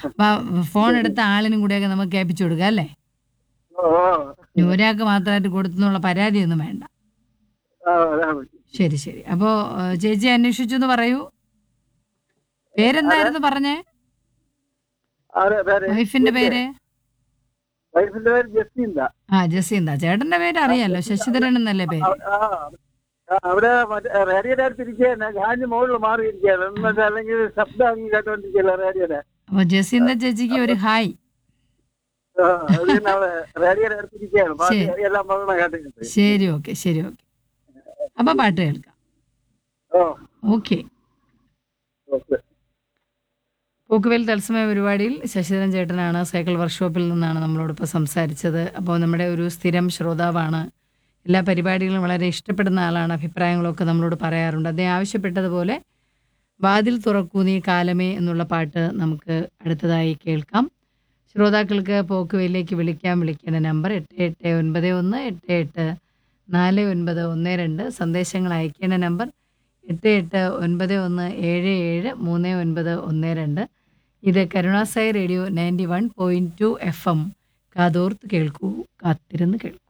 അപ്പൊ ഫോൺ എടുത്ത ആളിനും കൂടെയൊക്കെ നമുക്ക് കേൾപ്പിച്ചു കൊടുക്കാം അല്ലേ ഓ ഓ. ഇനി ഒരാൾക്ക് മാത്രമായിട്ട് കൊടുത്തെന്നുള്ള പരാതിയൊന്നും വേണ്ട ആ, അതാണ്. ശരി ശരി അപ്പോ ഏഹ്, ചേച്ചി അന്വേഷിച്ചു എന്ന് പറയൂ പേരെന്തായിരുന്നു പറഞ്ഞേ ആരെ പേര്? വൈഫിന്റെ പേര് വൈഫിന്റെ പേര് ജസ്റ്റിന്ത ആ ജസീന്ത ചേട്ടന്റെ പേര് അറിയാലോ ശശിധരൻ എന്നല്ലേ പേര് ആ, ആ, അവിടെ മറ്റേ റേഡിയോയുടെ അടുത്തിരിക്കുകയാണ് ഞാൻ മുകളിൽ മാറിയിരിക്കുകയാണ് എന്നിട്ട് അല്ലെങ്കിൽ ശബ്ദം അങ്ങ് കേട്ടോണ്ടിരിക്കുകയല്ല റേഡിയോയുടെ അപ്പൊ ജസീന്ത ചേച്ചിക്ക് ഒരു ഹായ് ആ, അത് പിന്നെ അവിടെ റേഡിയോയുടെ അടുത്തിരിക്കുകയാണ് ബാക്കി ശരി. എല്ലാം പറഞ്ഞ കേട്ടിട്ട് ശരി ഓക്കെ ശരി ഓക്കെ അപ്പൊ പാട്ട് കേൾക്കാം ഓ ഓക്കെ ഓക്കെ പോക്കുവേൽ തത്സമയ പരിപാടിയിൽ ശശിധരൻ ചേട്ടനാണ് സൈക്കിൾ വർക്ക്ഷോപ്പിൽ നിന്നാണ് നമ്മളോടൊപ്പം സംസാരിച്ചത് അപ്പോൾ നമ്മുടെ ഒരു സ്ഥിരം ശ്രോതാവാണ് എല്ലാ പരിപാടികളും വളരെ ഇഷ്ടപ്പെടുന്ന ആളാണ് അഭിപ്രായങ്ങളൊക്കെ നമ്മളോട് പറയാറുണ്ട് അദ്ദേഹം ആവശ്യപ്പെട്ടതുപോലെ വാതിൽ തുറക്കൂ നീ കാലമേ എന്നുള്ള പാട്ട് നമുക്ക് അടുത്തതായി കേൾക്കാം ശ്രോതാക്കൾക്ക് പോക്കുവയിലേക്ക് വിളിക്കാൻ വിളിക്കേണ്ട നമ്പർ എട്ട് എട്ട് ഒൻപത് ഒന്ന് എട്ട് എട്ട് നാല് ഒൻപത് ഒന്ന് രണ്ട് സന്ദേശങ്ങൾ അയക്കേണ്ട നമ്പർ എട്ട് എട്ട് ഒൻപത് ഒന്ന് ഏഴ് ഏഴ് മൂന്ന് ഒൻപത് ഒന്ന് രണ്ട് ഇത് Karunasai radio ninety one point two F M കാതോർത്ത് കേൾക്കൂ കാത്തിരുന്ന് കേൾക്കൂ